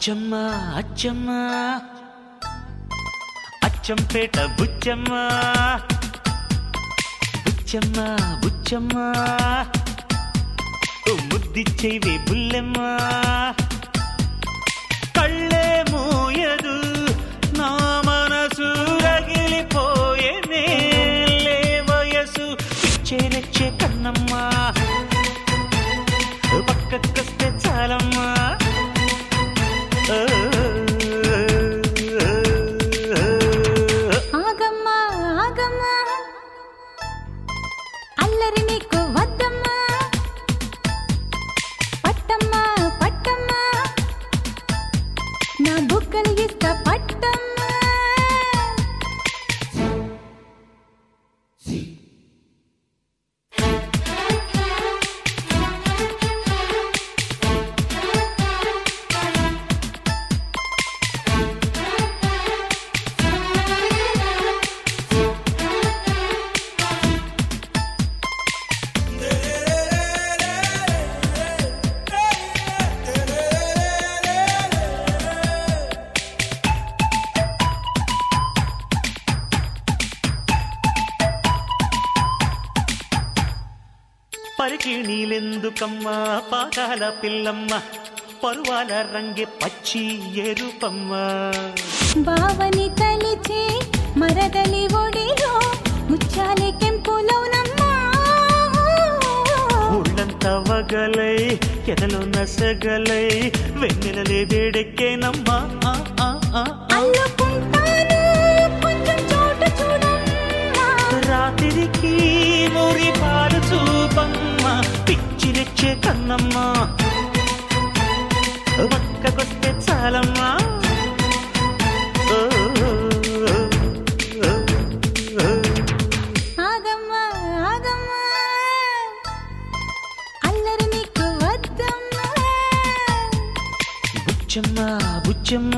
అచ్చమ్మ అచ్చమ్మ అచ్చంపేట బుచ్చమ్మ బుచ్చమ్మ బుచ్చమ్మ ఓ ముద్దిచ్చేవి బుల్లెమ్మ కళ్ళే మూయదు నా మనసు రగిలిపోయేనే లే వయసు పిచ్చేనెచ్చే కన్నమ్మా పక్కకొస్తే చాలమ్మా ఆగమ్మా ఆగమ్మా అల్లరి నీకు వద్దమ్మా పట్టమ్మా పట్టమ్మా నా బుక్కలు ఇస్తా పట్టమ్మా పరికి నీలెందుకమ్మా పాకాల పిల్లమ్మ పరువాల రంగే పచ్చి ఎరుపమ్మ బావని తలిచి మరదలి ఒడిలో ముచ్చాలి కెంపులోనమ్మా ఊళ్ళంతా వగలై ఎదలో నసగలై వెన్నెలలే వేడెక్కేనమ్మా ఆ, ఆ, ఆ, ఆ. అల్లుకుంటాను కొంచెం చోటు చూడమ్మా రాత్రికి మురి పాలు చూపమ్మ పిచ్చిరెచ్చే కన్నమ్మా పక్కకొస్తే చాలమ్మా ఓ, ఓ, ఓ, ఓ. ఆగమ్మా ఆగమ్మా అల్లరి నీకు వద్దమ్మా బుచ్చమ్మ బుచ్చమ్మ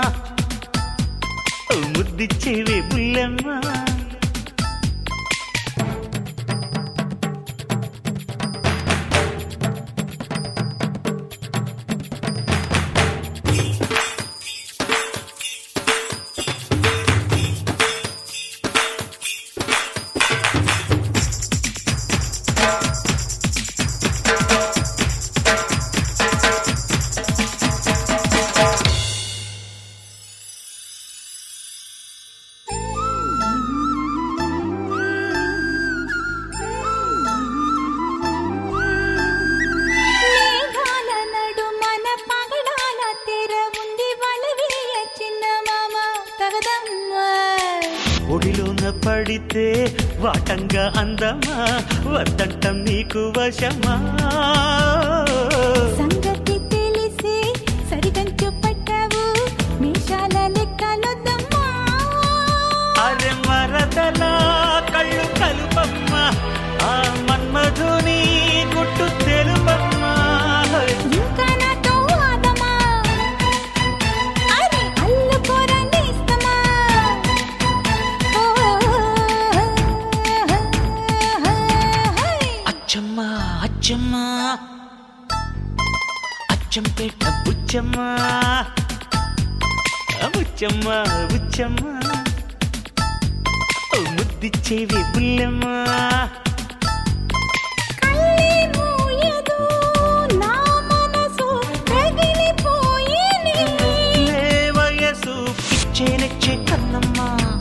ఓ ముద్దిచ్చేవే బుల్లమ్మ మేఘాల నడుమన పగడాల తెర ఉంది వలవేయ చిన్న మామ తగదమ్మా ఒడిలోన పడితే వాటంగా అందమా వద్దంటం నీకు వశమా సంగతి తెలిసి సరిగంచు పట్టావు మీషాల లెక్కలొద్దమ్మా అరె మరదలా కళ్ళు కలుపమ్మ ఆ మన్మధుని గుట్టు తెలుపమ్మా ఇంకా నాతో ఆదమా అరే అల్లుకోరండి ఇస్తమా ఓ, అచ్చమ్మ అచ్చమ్మ అచ్చంపేట బుచ్చమ్మ బుచ్చమ్మ బుచ్చమ్మ ఓ ముద్దిచ్చేవి బుల్లమ్మ కళ్ళే మూయదు నా మనసు రగిలిపోయేనే లే వయసు పిచ్చేనెచ్చే కన్నమ్మ